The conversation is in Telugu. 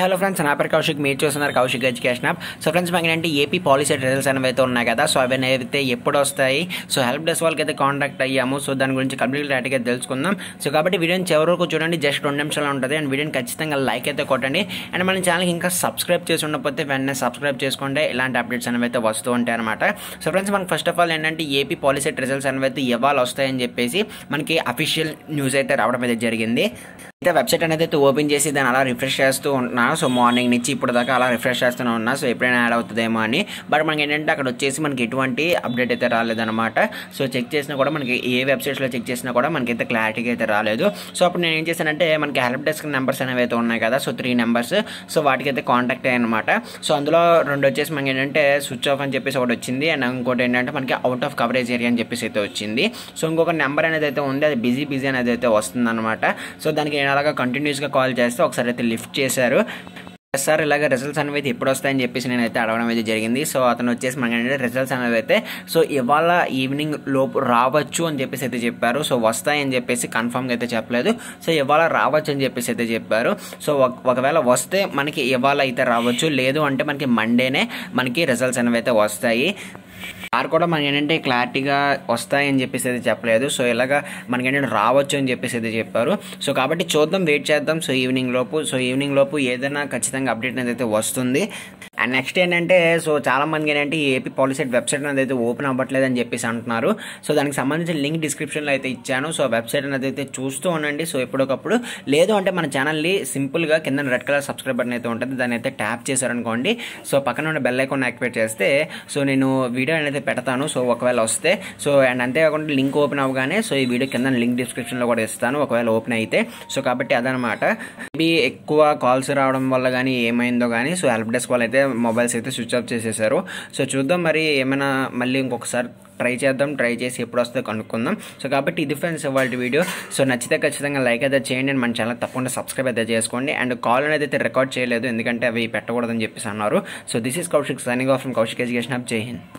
హలో ఫ్రెండ్స్ నా పేరు కౌశిక్ మీరు చూస్తున్నారు Kaushik education app so friends మనకి ఏంటంటే ఏపీ పాలసీ రిజల్ట్స్ అనేవి అయితే ఉన్నాయి కదా సో అవన్నీ అయితే ఎప్పుడు వస్తాయి సో హెల్ప్ డెస్క్ వాళ్ళకి అయితే కాంటాక్ట్ అయ్యాము సో దాని గురించి కంప్లీట్ క్లారిటీగా తెలుసుకుందాం సో కాబట్టి వీడియోని చివరి వరకు చూడండి జస్ట్ రెండు నిమిషాలు ఉంటుంది అండ్ వీడియోని ఖచ్చితంగా లైక్ అయితే కొట్టండి అండ్ మన ఛానల్కి ఇంకా సబ్స్క్రైబ్ చేసి ఉండకపోతే వెంటనే సబ్స్క్రైబ్ చేసుకోండి ఇలాంటి అప్డేట్స్ అనేవి అయితే వస్తూ ఉంటాయి అనమాట సో ఫ్రెండ్స్ మనకి ఫస్ట్ ఆఫ్ ఆల్ ఏంటంటే ఏపీ పాలసీ రిజల్ట్స్ అనేవి అయితే ఇవాళ వస్తాయని చెప్పేసి మనకి అఫీషియల్ న్యూస్ అయితే రావడం అయితే జరిగింది అయితే వెబ్సైట్ అనేది అయితే ఓపెన్ చేసి దాన్ని అలా రిఫ్రెష్ చేస్తూ ఉంటున్నాను సో మార్నింగ్ నుంచి ఇప్పుడు దాకా అలా రిఫ్రెష్ చేస్తూనే ఉన్నా సో ఎప్పుడైనా యాడ్ అవుతుందేమో అని బట్ మనకి ఏంటంటే అక్కడ వచ్చేసి మనకి ఎటువంటి అప్డేట్ అయితే రాలేదన్నమాట సో చెక్ చేసినా కూడా మనకి ఏ వెబ్సైట్స్లో చెక్ చేసినా కూడా మనకి అయితే క్లారిటీగా అయితే రాలేదు సో అప్పుడు నేను ఏం చేశానంటే మనకి హెల్ప్ డెస్క్ నెంబర్స్ అనేవి అయితే ఉన్నాయి కదా సో త్రీ నెంబర్స్ సో వాటికి అయితే కాంటాక్ట్ అయ్యానమాట సో అందులో రెండు వచ్చేసి మనకి ఏంటంటే స్విచ్ ఆఫ్ అని చెప్పేసి ఒకటి వచ్చింది అండ్ ఇంకోటి ఏంటంటే మనకి అవుట్ ఆఫ్ కవరేజ్ ఏరియా అని చెప్పేసి అయితే వచ్చింది సో ఇంకొక నెంబర్ అనేది అయితే ఉంది అది బిజీ బిజీ అనేది అయితే వస్తుంది అనమాట సో దానికి నేను అలాగా కంటిన్యూస్గా కాల్ చేస్తే ఒకసారి అయితే లిఫ్ట్ చేశారు సార్ ఇలాగ రిజల్ట్స్ అనేవి అయితే ఎప్పుడు వస్తాయని చెప్పేసి నేనైతే అడగడం అయితే జరిగింది సో అతను వచ్చేసి మనకి ఏంటంటే రిజల్ట్స్ అనేవి అయితే సో ఇవాళ ఈవినింగ్ లోపు రావచ్చు అని చెప్పేసి అయితే చెప్పారు సో వస్తాయని చెప్పేసి కన్ఫామ్గా అయితే చెప్పలేదు సో ఇవాళ రావచ్చు అని చెప్పేసి అయితే చెప్పారు సో ఒకవేళ వస్తే మనకి ఇవాళ అయితే రావచ్చు లేదు అంటే మనకి మండేనే మనకి రిజల్ట్స్ అనేవి అయితే వస్తాయి సార్ కూడా మనకి ఏంటంటే క్లారిటీగా వస్తాయని చెప్పేసి అయితే చెప్పలేదు సో ఇలాగా మనకి ఏంటంటే రావచ్చు అని చెప్పేసి అయితే చెప్పారు సో కాబట్టి చూద్దాం వెయిట్ చేద్దాం సో ఈవినింగ్ లోపు సో ఈవినింగ్ లోపు ఏదైనా ఖచ్చితంగా అప్డేట్ అనేది అయితే వస్తుంది అండ్ నెక్స్ట్ ఏంటంటే సో చాలా మందికి ఏంటంటే ఏపీ పాలసీ వెబ్సైట్ అనేది అయితే ఓపెన్ అవ్వట్లేదు అని చెప్పేసి అంటున్నారు సో దానికి సంబంధించిన లింక్ డిస్క్రిప్షన్లో అయితే ఇచ్చాను సో వెబ్సైట్ అనేది అయితే చూస్తూ ఉండండి సో ఎప్పటికప్పుడు లేదు అంటే మన ఛానల్ని సింపుల్గా కింద రెడ్ కలర్ సబ్స్క్రైబ్ బటన్ అయితే ఉంటుంది దాన్ని అయితే ట్యాప్ చేశారనుకోండి సో పక్కన ఉన్న బెల్ ఐకాన్ యాక్టివేట్ చేస్తే సో నేను వీడియో అనేది పెడతాను సో ఒకవేళ వస్తే సో అండ్ అంతేకాకుండా లింక్ ఓపెన్ అవ్వగానే సో ఈ వీడియో కింద లింక్ డిస్క్రిప్షన్లో కూడా ఇస్తాను ఒకవేళ ఓపెన్ అయితే సో కాబట్టి అదనమాట మేబీ ఎక్కువ కాల్స్ రావడం వల్ల కానీ ఏమైందో కానీ సో హెల్ప్ డెస్క్ వాళ్ళు అయితే మొబైల్స్ అయితే స్విచ్ ఆఫ్ చేసేసారు సో చూద్దాం మరి ఏమైనా మళ్ళీ ఇంకొకసారి ట్రై చేద్దాం ట్రై చేసి ఎప్పుడు వస్తుందో కనుక్కుందాం సో కాబట్టి ఇది ఫ్రెండ్స్ వాళ్ళ వీడియో సో నచ్చితే ఖచ్చితంగా లైక్ అయితే చేయండి అండ్ మన ఛానల్ తప్పకుండా సబ్స్క్రైబ్ అయితే చేసుకోండి అండ్ కాల్ అనేది అయితే రికార్డ్ చేయలేదు ఎందుకంటే అవి పెట్టకూడదని చెప్పేసి అన్నారు so this is Kaushik signing off from Kaushik education off Jai Hind